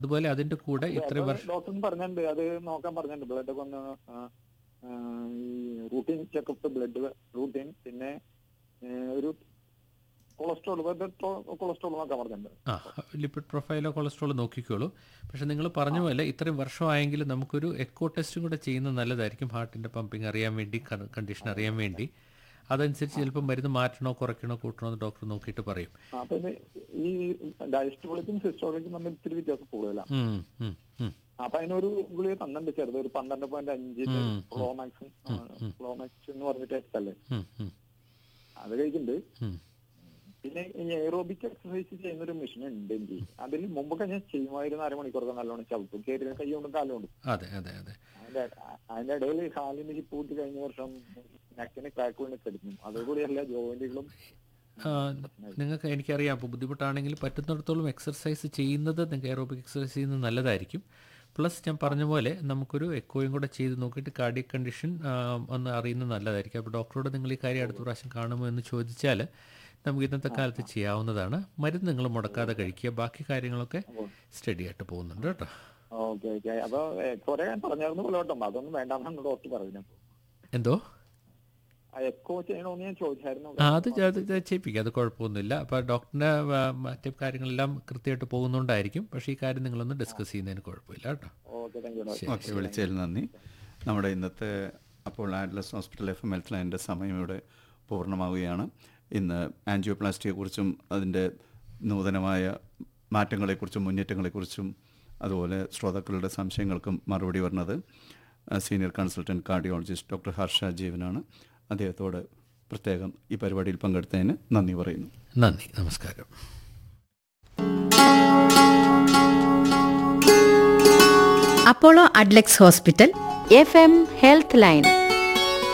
അതുപോലെ അതിന്റെ കൂടെ ഇത്രയും വർഷം ഡോക്ടർ പറഞ്ഞിട്ടുണ്ട് അത് നോക്കാൻ പറഞ്ഞിട്ടുണ്ട് ബ്ലഡ് ഒക്കെ ഒന്ന് ആ, ആ, ഈ റൂട്ടീൻ ചെക്കപ്പ് ബ്ലഡ് റൂട്ടീൻ പിന്നെ ഏ, ഒരു കൊളസ്ട്രോൾ കൊളസ്ട്രോൾ നോക്കാൻ പറഞ്ഞിട്ടുണ്ട് ആ ലിപ്പിഡ് പ്രൊഫൈലോ കൊളസ്ട്രോൾ നോക്കിക്കോളൂ പക്ഷെ നിങ്ങൾ പറഞ്ഞ പോലെ ഇത്രയും വർഷമായെങ്കിലും നമുക്കൊരു എക്കോ ടെസ്റ്റും കൂടെ ചെയ്യുന്നത് നല്ലതായിരിക്കും ഹാർട്ടിന്റെ പമ്പിങ് അറിയാൻ വേണ്ടി കണ്ടീഷൻ അറിയാൻ വേണ്ടി അതനുസരിച്ച് ചിലപ്പോൾ മരുന്ന് മാറ്റണോ കുറയ്ക്കണോ കൂട്ടണോ എന്ന് ഡോക്ടർ നോക്കിയിട്ട് പറയും ആ, അപ്പൊ ഇത് ഈ ഡയസ്റ്റോളിക്കും സിസ്റ്റോളിക്കും തമ്മിൽ ഇത്തിരി വ്യത്യാസം കൂടുതലാണ് ഉം, ഉം, ഉം. അപ്പൊ അതിനൊരു ഗുളിക തന്നിട്ടുണ്ട് ചെറുത് ഒരു പന്ത്രണ്ട് പോയിന്റ് അഞ്ചിന്റെ ഉം, ഉം. ഫ്ലോമാക്സ് ഫ്ലോമാക്സ് എന്ന് പറഞ്ഞിട്ട് എക്സല്ലേ ഉം, ഉം, അത് കഴിക്കുന്നുണ്ട് ഉം. പിന്നെ ഈ എയറോബിക് എക്സസൈസ് ചെയ്യുന്ന ഒരു മെഷീൻ ഉണ്ട് എനിക്ക് അതിൽ മുമ്പൊക്കെ ഞാൻ ചെയ്യുമായിരുന്നു അരമണിക്കൂറൊക്കെ നല്ലോണം ചവിട്ടും കയറി കൈ കൊണ്ടും കാലം കൊണ്ടും അതെ അതെ അതെ അതിന്റെ അതിന്റെ ഇടയിൽ കാലിന് ഹിപ്പ് കൂട്ടി കഴിഞ്ഞ വർഷം നെക്കിന് ക്രാക്ക് വീണ് കിടക്കും അതോടുകൂടി എല്ലാ ജോയിന്റുകളും ആ, നിങ്ങൾക്ക് എനിക്കറിയാം അപ്പോൾ ബുദ്ധിമുട്ടാണെങ്കിൽ പറ്റുന്നിടത്തോളം എക്സർസൈസ് ചെയ്യുന്നത് നിങ്ങൾക്ക് എയറോബിക് എക്സർസൈസ് ചെയ്യുന്നത് നല്ലതായിരിക്കും പ്ലസ് ഞാൻ പറഞ്ഞ പോലെ നമുക്കൊരു എക്കോയും കൂടെ ചെയ്ത് നോക്കിയിട്ട് കാർഡിയക് കണ്ടീഷൻ ഒന്ന് അറിയുന്നത് നല്ലതായിരിക്കും അപ്പോൾ ഡോക്ടറോട് നിങ്ങൾ ഈ കാര്യം അടുത്ത പ്രാവശ്യം കാണുമോ എന്ന് ചോദിച്ചാൽ നമുക്ക് ഇന്നത്തെ കാലത്ത് ചെയ്യാവുന്നതാണ് മരുന്ന് നിങ്ങൾ മുടക്കാതെ കഴിക്കുക ബാക്കി കാര്യങ്ങളൊക്കെ സ്റ്റഡി ആയിട്ട് പോകുന്നുണ്ട് കേട്ടോ ഓക്കെ ഓക്കെ അപ്പൊ കുറെ പറഞ്ഞായിരുന്നു പോലോട്ടോ അതൊന്നും വേണ്ടാന്നാണ് ഡോക്ടർ പറയുന്നത് എന്തോ എക്കോ ചെയ്യണോന്ന് ഞാൻ ചോദിച്ചായിരുന്നു ആ അത് ചെ- അത് ചെ- ചെയ്യിപ്പിക്കുക അത് കുഴപ്പമൊന്നുമില്ല അപ്പോൾ ഡോക്ടറിൻ്റെ മറ്റേ കാര്യങ്ങളെല്ലാം കൃത്യമായിട്ട് പോകുന്നുണ്ടായിരിക്കും പക്ഷേ ഈ കാര്യം നിങ്ങളൊന്ന് ഡിസ്കസ് ചെയ്യുന്നതിന് കുഴപ്പമില്ല കേട്ടോ okay thank you doctor okay വിളിച്ചതിൽ നന്ദി നമ്മുടെ ഇന്നത്തെ അപ്പോൾ Adlux hospital F M health ലൈനിൻ്റെ സമയം ഇവിടെ പൂർണ്ണമാവുകയാണ് ഇന്ന് ആൻജിയോപ്ലാസ്റ്റിയെക്കുറിച്ചും അതിൻ്റെ നൂതനമായ മാറ്റങ്ങളെക്കുറിച്ചും മുന്നേറ്റങ്ങളെക്കുറിച്ചും അതുപോലെ ശ്രോതാക്കളുടെ സംശയങ്ങൾക്കും മറുപടി പറഞ്ഞത് senior consultant cardiologist doctor Harsha ജീവനാണ് അദ്ദേഹത്തോട് പ്രത്യേകം ഈ പരിപാടിയിൽ പങ്കെടുത്തതിന് നന്ദി പറയുന്നു നന്ദി നമസ്കാരം Apollo Adlux hospital F M health line